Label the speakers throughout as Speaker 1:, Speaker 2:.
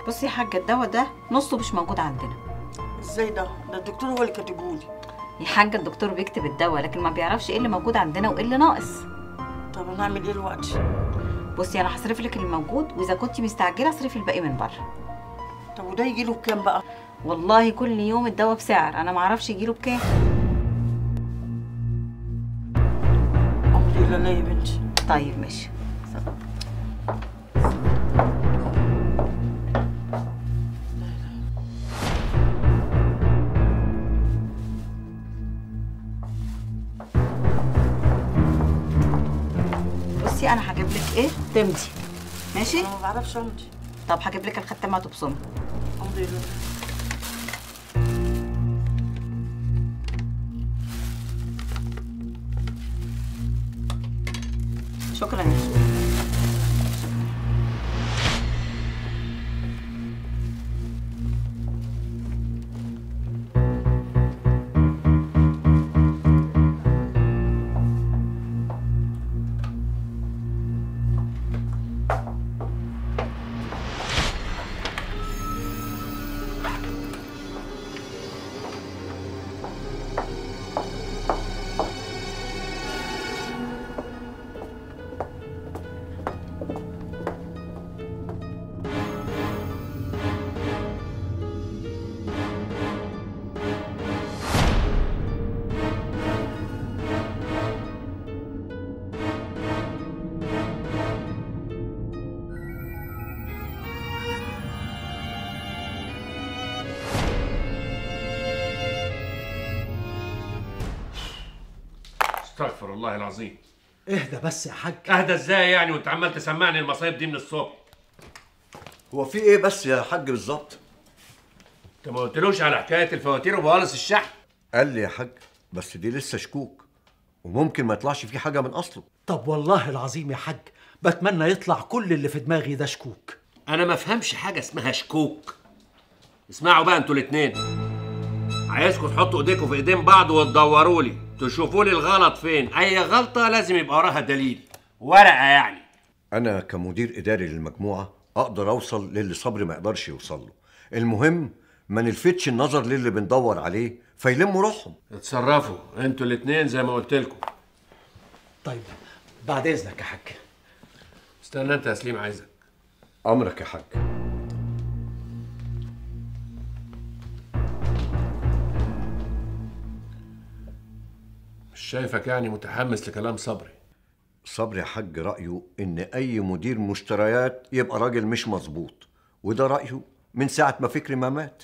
Speaker 1: بصي يا حاجه الدواء ده نصه مش موجود عندنا
Speaker 2: ازاي ده ده الدكتور هو اللي كاتبهولي
Speaker 1: يا حاجه الدكتور بيكتب الدواء لكن ما بيعرفش ايه اللي موجود عندنا وايه اللي ناقص
Speaker 2: طب انا اعمل ايه دلوقتي
Speaker 1: بصي انا هصرف لك اللي موجود واذا كنت مستعجله اصرفي الباقي من بره
Speaker 2: طب وده يجي له بكام بقى
Speaker 1: والله كل يوم الدواء بسعر انا ما اعرفش يجيله بكام
Speaker 2: امري لا لا يا بنتي
Speaker 1: طيب ماشي بصي انا هجيب لك ايه تمضي ماشي
Speaker 2: انا ما بعرفش امضي
Speaker 1: طب هجيب لك الختامه تبصمي
Speaker 2: امضي لا
Speaker 1: شكرا يا شيخ
Speaker 3: استغفر الله العظيم
Speaker 4: اهدى بس يا حاج
Speaker 3: اهدى ازاي يعني وانت عمال تسمعني المصايب دي من الصبح
Speaker 5: هو في ايه بس يا حاج بالظبط
Speaker 3: انت ما قلتلوش على حكايه الفواتير وبوالص الشحن
Speaker 5: قال لي يا حاج بس دي لسه شكوك وممكن ما يطلعش فيه حاجه من اصله
Speaker 4: طب والله العظيم يا حاج بتمنى يطلع كل اللي في دماغي ده شكوك
Speaker 3: انا ما افهمش حاجه اسمها شكوك اسمعوا بقى انتوا الاتنين عايزكم تحطوا ايديكم في ايدين بعض وتدوروا لي تشوفوا لي الغلط فين اي غلطه لازم يبقى وراها دليل ورقه يعني
Speaker 5: انا كمدير اداري للمجموعه اقدر اوصل للي صبري ما يقدرش يوصل له المهم ما نلفتش النظر للي بندور عليه فيلموا روحهم
Speaker 3: اتصرفوا انتوا الاتنين زي ما قلت لكم
Speaker 4: طيب بعد اذنك يا حاج
Speaker 3: استنى انت يا سليم عايزك
Speaker 5: امرك يا حاج
Speaker 3: مش شايفك يعني متحمس لكلام صبري
Speaker 5: صبري يا حاج رايه ان اي مدير مشتريات يبقى راجل مش مظبوط وده رايه من ساعه ما فكري ما مات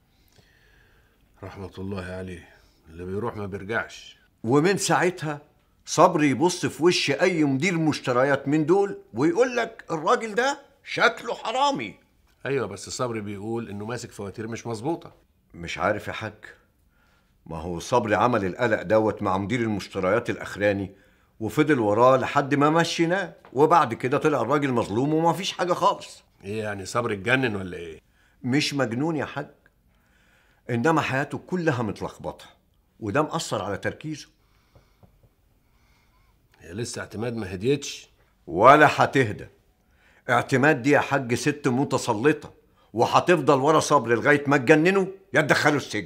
Speaker 3: رحمه الله عليه اللي بيروح ما بيرجعش
Speaker 5: ومن ساعتها صبري يبص في وش اي مدير مشتريات من دول ويقول لك الراجل ده شكله حرامي
Speaker 3: ايوه بس صبري بيقول انه ماسك فواتير مش مظبوطه
Speaker 5: مش عارف يا حاج ما هو صبري عمل القلق دوت مع مدير المشتريات الاخراني وفضل وراه لحد ما مشيناه وبعد كده طلع الراجل مظلوم وما فيش حاجه خالص
Speaker 3: ايه يعني صبري اتجنن ولا ايه
Speaker 5: مش مجنون يا حاج انما حياته كلها متلخبطه وده مأثر على تركيزه
Speaker 3: هي لسه اعتماد ما هديتش
Speaker 5: ولا هتهدى اعتماد دي يا حاج ست متسلطه وهتفضل ورا صبر لغايه ما تجننه يا تدخله السجن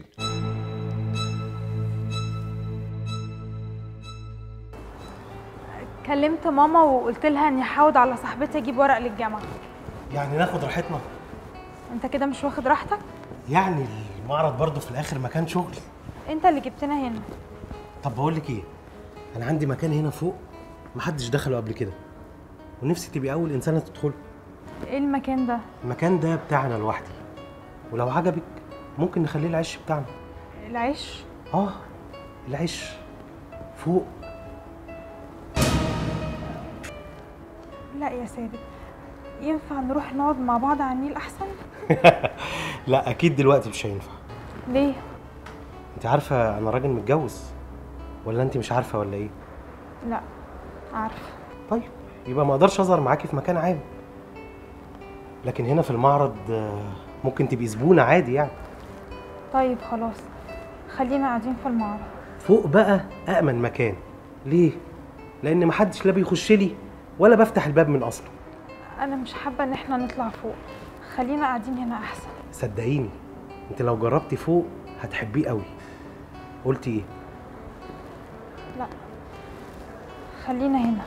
Speaker 6: كلمت ماما وقلت لها اني هحاول على صاحبتي اجيب ورق للجامعه
Speaker 7: يعني ناخد راحتنا
Speaker 6: انت كده مش واخد راحتك
Speaker 7: يعني المعرض برضه في الاخر مكان شغل
Speaker 6: انت اللي جبتنا هنا
Speaker 7: طب بقول لك ايه انا عندي مكان هنا فوق محدش دخله قبل كده ونفسي تبقي اول انسانه تدخله
Speaker 6: ايه المكان ده
Speaker 7: المكان ده بتاعنا لوحدي ولو عجبك ممكن نخليه العش بتاعنا
Speaker 6: العيش
Speaker 7: اه العش فوق
Speaker 6: لا يا ثابت ينفع نروح نقعد مع بعض على النيل احسن
Speaker 7: لا اكيد دلوقتي مش هينفع
Speaker 6: ليه
Speaker 7: انت عارفه انا راجل متجوز ولا انت مش عارفه ولا ايه
Speaker 6: لا عارفه
Speaker 7: طيب يبقى ما اقدرش اظهر معاكي في مكان عام لكن هنا في المعرض آه، ممكن تبقي زبونه عادي يعني
Speaker 6: طيب خلاص خلينا قاعدين في المعرض
Speaker 7: فوق بقى أأمن مكان ليه؟ لأن محدش لا بيخش لي ولا بفتح الباب من أصله
Speaker 6: انا مش حابه ان احنا نطلع فوق خلينا قاعدين هنا احسن
Speaker 7: صدقيني انت لو جربتي فوق هتحبيه قوي قلتي ايه
Speaker 6: لا خلينا هنا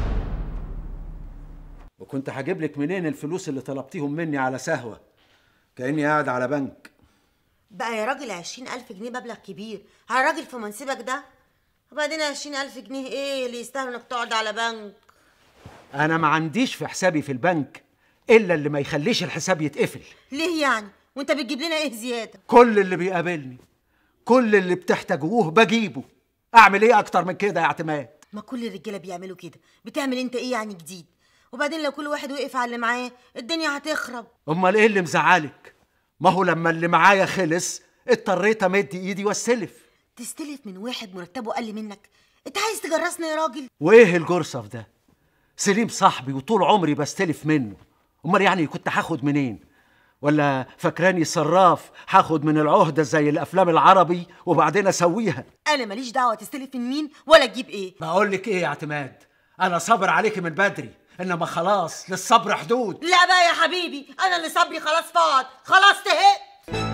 Speaker 4: وكنت هجيب لك منين الفلوس اللي طلبتيهم مني على سهوة كأني قاعد على بنك
Speaker 8: بقى يا راجل عشرين ألف جنيه مبلغ كبير على راجل في منصبك ده وبعدين عشرين ألف جنيه ايه اللي يستاهل انك تقعد على بنك
Speaker 4: أنا ما عنديش في حسابي في البنك إلا اللي ما يخليش الحساب يتقفل
Speaker 8: ليه يعني وانت بتجيب لنا ايه زيادة
Speaker 4: كل اللي بيقابلني كل اللي بتحتاجوه بجيبه أعمل إيه أكتر من كده يا اعتماد
Speaker 8: ما كل الرجالة بيعملوا كده بتعمل انت ايه يعني جديد وبعدين لو كل واحد وقف على اللي معاه الدنيا هتخرب
Speaker 4: أمال إيه اللي مزعلك ما هو لما اللي معايا خلص اضطريت أمد إيدي واستلف
Speaker 8: تستلف من واحد مرتبه اقل منك انت عايز تجرسنا يا راجل
Speaker 4: وإيه الجرصة في ده سليم صاحبي وطول عمري بستلف منه أمال يعني كنت هاخد منين ولا فاكراني صراف هاخد من العهدة زي الأفلام العربي وبعدين أسويها
Speaker 8: انا ماليش دعوة تستلف من مين ولا تجيب ايه
Speaker 4: بقول لك إيه يا اعتماد أنا صابر عليك من بدري إنما خلاص للصبر حدود
Speaker 8: لا بقى يا حبيبي انا اللي صبري خلاص فاض خلاص تهقت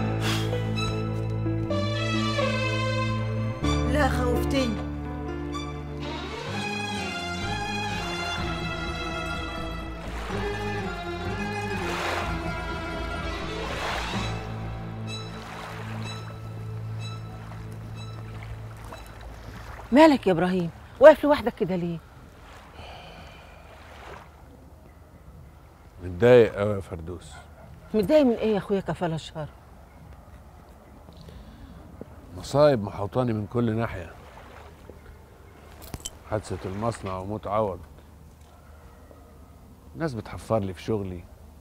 Speaker 8: لا خوفتني
Speaker 9: مالك يا ابراهيم واقف لوحدك كده ليه
Speaker 3: متضايق قوي يا فردوس
Speaker 9: متضايق من ايه يا اخويا كفاله الشر
Speaker 3: مصايب محوطاني من كل ناحية حادثة المصنع وموت عوض ناس بتحفر لي في شغلي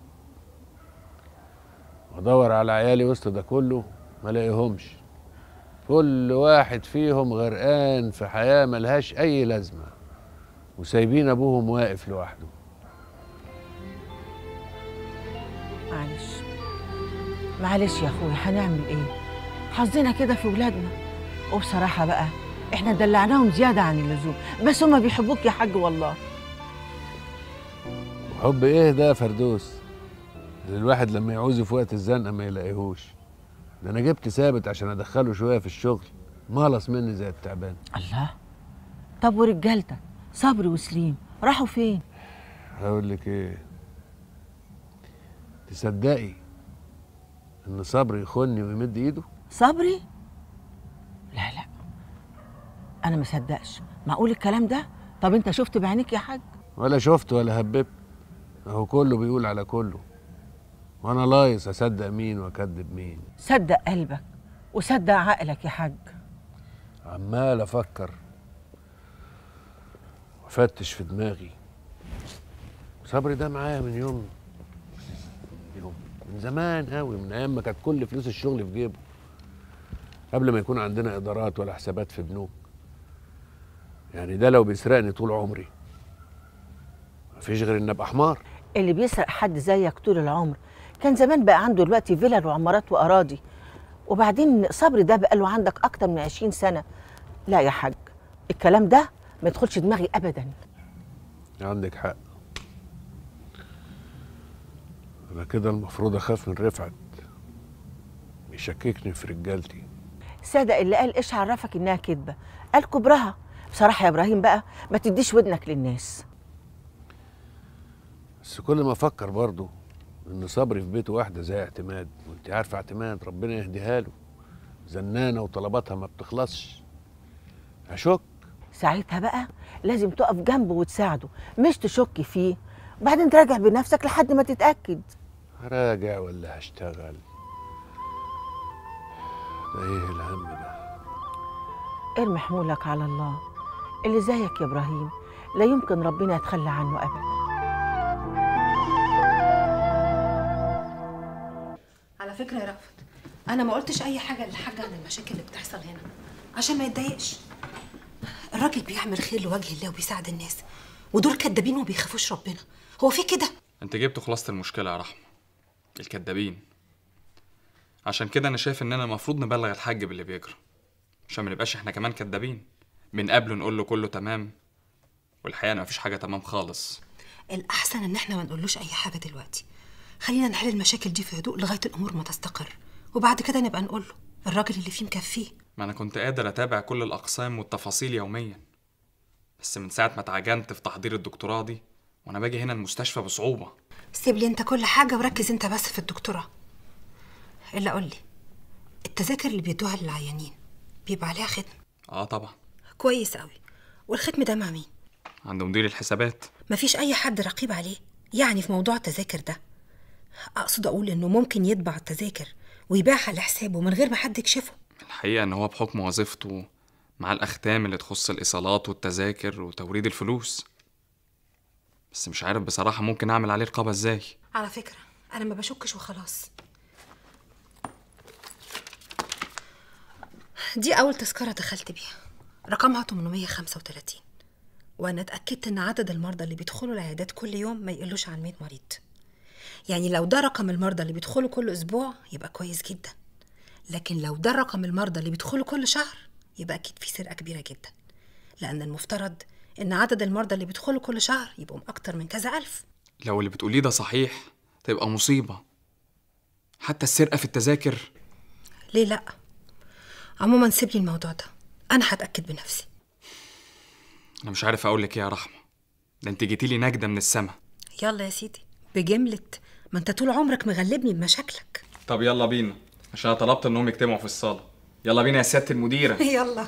Speaker 3: وادور على عيالي وسط ده كله ما الاقيهمش كل واحد فيهم غرقان في حياة ملهاش أي لازمة وسايبين أبوهم واقف لوحده
Speaker 9: معلش معلش يا اخويا هنعمل ايه حظنا كده في ولادنا وبصراحه بقى احنا دلعناهم زياده عن اللزوم بس هما بيحبوك يا حاج والله
Speaker 3: وحب إيه ده يا فردوس ده الواحد لما يعوزه في وقت الزنقة ما يلاقيهوش ده أنا جبت ثابت عشان أدخله شوية في الشغل مالص مني زي التعبان
Speaker 9: الله طب ورجالتك صبري وسليم راحوا فين
Speaker 3: هقول لك ايه تصدقي ان صبري يخوني ويمد ايده
Speaker 9: صبري لا لا انا ما صدقش معقول الكلام ده طب انت شفت بعينيك يا حاج
Speaker 3: ولا شفت ولا هببت اهو كله بيقول على كله وانا لايص اصدق مين واكذب مين
Speaker 9: صدق قلبك وصدق عقلك يا حاج
Speaker 3: عمال افكر وافتش في دماغي صبري ده معايا من يوم يوم من زمان قوي من ايام ما كانت كل فلوس الشغل في جيبه قبل ما يكون عندنا ادارات ولا حسابات في بنوك يعني ده لو بيسرقني طول عمري مفيش غير ان ابقى حمار
Speaker 9: اللي بيسرق حد زيك طول العمر كان زمان بقى عنده دلوقتي فيلل وعمارات واراضي وبعدين صبري ده بقى له عندك اكتر من 20 سنه لا يا حاج الكلام ده ما يدخلش دماغي ابدا
Speaker 3: عندك حق انا كده المفروض اخاف من رفعت بيشككني في رجالتي
Speaker 9: صدق اللي قال ايش عرفك انها كذبه قال كبرها بصراحه يا ابراهيم بقى ما تديش ودنك للناس
Speaker 3: بس كل ما افكر برضه ان صبري في بيته واحده زي اعتماد وانت عارفه اعتماد ربنا يهديها له زنانه وطلباتها ما بتخلصش اشك
Speaker 9: ساعتها بقى لازم تقف جنبه وتساعده مش تشك فيه وبعدين تراجع بنفسك لحد ما تتاكد
Speaker 3: هراجع ولا هشتغل ده ايه الهم ده
Speaker 9: ارمي حمولك على الله اللي زيك يا ابراهيم لا يمكن ربنا يتخلى عنه ابدا
Speaker 10: على فكرة يا رأفت أنا ما قلتش أي حاجة للحاج عن المشاكل اللي بتحصل هنا عشان ما يتضايقش الراجل بيعمل خير لوجه الله وبيساعد الناس ودول كدابين وما بيخافوش ربنا هو في كده
Speaker 11: انت جبت خلاصة المشكلة يا رحمة الكدابين عشان كده انا شايف اننا المفروض نبلغ الحاج باللي بيجرى عشان ما نبقاش احنا كمان كدابين من قبل نقول له كله تمام والحقيقة إن مفيش حاجة تمام خالص
Speaker 10: الأحسن إن إحنا ما نقولوش أي حاجة دلوقتي خلينا نحل المشاكل دي في هدوء لغايه الامور ما تستقر وبعد كده نبقى نقول له الراجل اللي فيه مكفيه
Speaker 11: ما انا كنت قادر اتابع كل الاقسام والتفاصيل يوميا بس من ساعه ما اتعجنت في تحضير الدكتوراه دي وانا باجي هنا المستشفى بصعوبه
Speaker 10: سيب لي انت كل حاجه وركز انت بس في الدكتوراه الا قول لي التذاكر اللي بيدوها للعيانين بيبقى عليها ختم
Speaker 11: اه طبعا
Speaker 10: كويس قوي والختم ده مع مين
Speaker 11: عند مدير الحسابات
Speaker 10: مفيش اي حد رقيب عليه يعني في موضوع التذاكر ده اقصد اقول انه ممكن يطبع التذاكر ويبيعها لحسابه من غير ما حد يكشفه
Speaker 11: الحقيقه ان هو بحكم وظيفته مع الاختام اللي تخص الايصالات والتذاكر وتوريد الفلوس بس مش عارف بصراحه ممكن اعمل عليه رقابه ازاي
Speaker 10: على فكره انا ما بشكش وخلاص دي اول تذكره دخلت بيها رقمها 835 وانا اتاكدت ان عدد المرضى اللي بيدخلوا العيادات كل يوم ما يقلوش عن 100 مريض يعني لو ده رقم المرضى اللي بيدخلوا كل اسبوع يبقى كويس جدا لكن لو ده رقم المرضى اللي بيدخلوا كل شهر يبقى اكيد في سرقه كبيره جدا لان المفترض ان عدد المرضى اللي بيدخلوا كل شهر يبقوا اكتر من كذا الف
Speaker 11: لو اللي بتقوليه ده صحيح تبقى مصيبه حتى السرقه في التذاكر
Speaker 10: ليه لا عموما سيب لي الموضوع ده انا هتاكد بنفسي
Speaker 11: انا مش عارف اقول لك ايه يا رحمه ده انت جيتي لي نجده من السما
Speaker 10: يلا يا سيدي بجملة ما انت طول عمرك مغلبني بمشاكلك
Speaker 11: طب يلا بينا عشان انا طلبت انهم يجتمعوا في الصاله يلا بينا يا سياده المديره
Speaker 10: يلا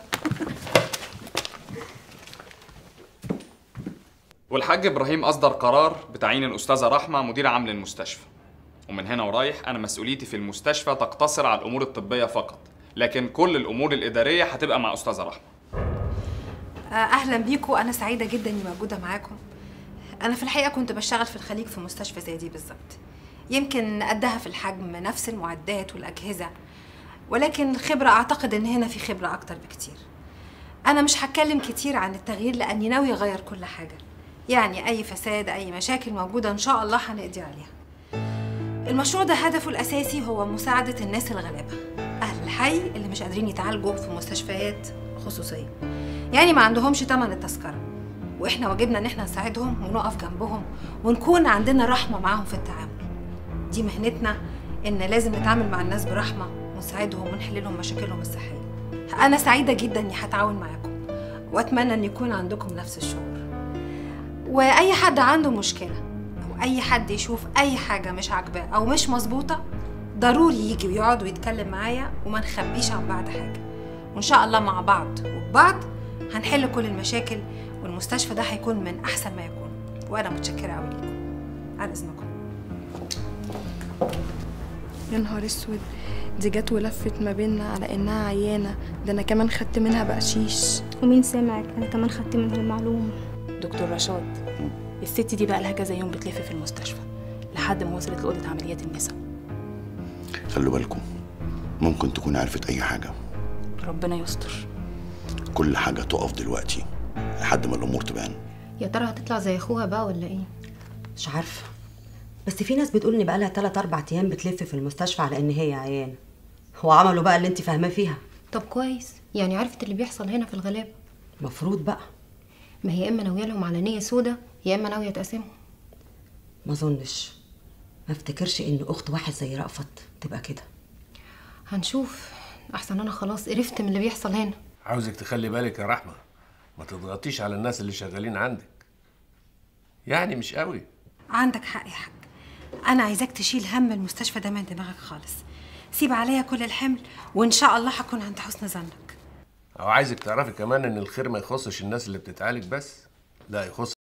Speaker 11: والحاج ابراهيم اصدر قرار بتعيين الاستاذه رحمه مدير عام للمستشفى ومن هنا ورايح انا مسؤوليتي في المستشفى تقتصر على الامور الطبيه فقط لكن كل الامور الاداريه هتبقى مع استاذه رحمه
Speaker 10: آه، اهلا بيكم انا سعيده جدا اني موجوده معاكم انا في الحقيقه كنت بشتغل في الخليج في مستشفى زي دي بالظبط يمكن قدها في الحجم نفس المعدات والاجهزه ولكن الخبره اعتقد ان هنا في خبره اكتر بكتير انا مش هتكلم كتير عن التغيير لاني ناوي اغير كل حاجه يعني اي فساد اي مشاكل موجوده ان شاء الله هنقضي عليها المشروع ده هدفه الاساسي هو مساعده الناس الغلابه اهل الحي اللي مش قادرين يتعالجوا في مستشفيات خصوصيه يعني ما عندهمش تمن التذكره واحنا واجبنا ان احنا نساعدهم ونقف جنبهم ونكون عندنا رحمه معاهم في التعامل دي مهنتنا ان لازم نتعامل مع الناس برحمه ونساعدهم ونحل لهم مشاكلهم الصحيه انا سعيده جدا اني هتعاون معاكم واتمنى ان يكون عندكم نفس الشعور واي حد عنده مشكله او اي حد يشوف اي حاجه مش عاجباه او مش مظبوطه ضروري يجي ويقعد ويتكلم معايا وما نخبيش عن بعض حاجه وان شاء الله مع بعض وببعض هنحل كل المشاكل والمستشفى ده هيكون من احسن ما يكون وانا متشكره قوي ليكم على اذنكم
Speaker 12: يا نهار اسود دي جت ولفت ما بينا على انها عيانه ده انا كمان خدت منها بقشيش
Speaker 6: ومين سمعك انا كمان خدت منها المعلومه
Speaker 13: دكتور رشاد الست دي بقى لها كذا يوم بتلف في المستشفى لحد ما وصلت لأوضة عمليات النساء
Speaker 14: خلوا بالكم ممكن تكون عرفت أي حاجة
Speaker 13: ربنا يستر
Speaker 14: كل حاجة تقف دلوقتي لحد ما الأمور تبان
Speaker 15: يا ترى هتطلع زي اخوها بقى ولا ايه
Speaker 8: مش عارفه بس في ناس بتقول ان بقالها 3 4 ايام بتلف في المستشفى على ان هي عيانه هو عملوا بقى اللي انت فاهماه فيها
Speaker 15: طب كويس يعني عرفت اللي بيحصل هنا في الغلابه
Speaker 8: المفروض بقى
Speaker 15: ما هي يا اما ناويه لهم على نيه سودا يا اما ناويه تقسمهم
Speaker 8: ما اظنش ما افتكرش ان اخت واحد زي رأفت تبقى كده
Speaker 15: هنشوف احسن انا خلاص قرفت من اللي بيحصل هنا
Speaker 3: عاوزك تخلي بالك يا رحمة ما تضغطيش على الناس اللي شغالين عندك يعني مش قوي
Speaker 10: عندك حق يا حاج انا عايزاك تشيل هم المستشفى ده من دماغك خالص سيب عليا كل الحمل وان شاء الله هكون عند حسن ظنك
Speaker 3: او عايزك تعرفي كمان ان الخير ما يخصش الناس اللي بتتعالج بس لا يخص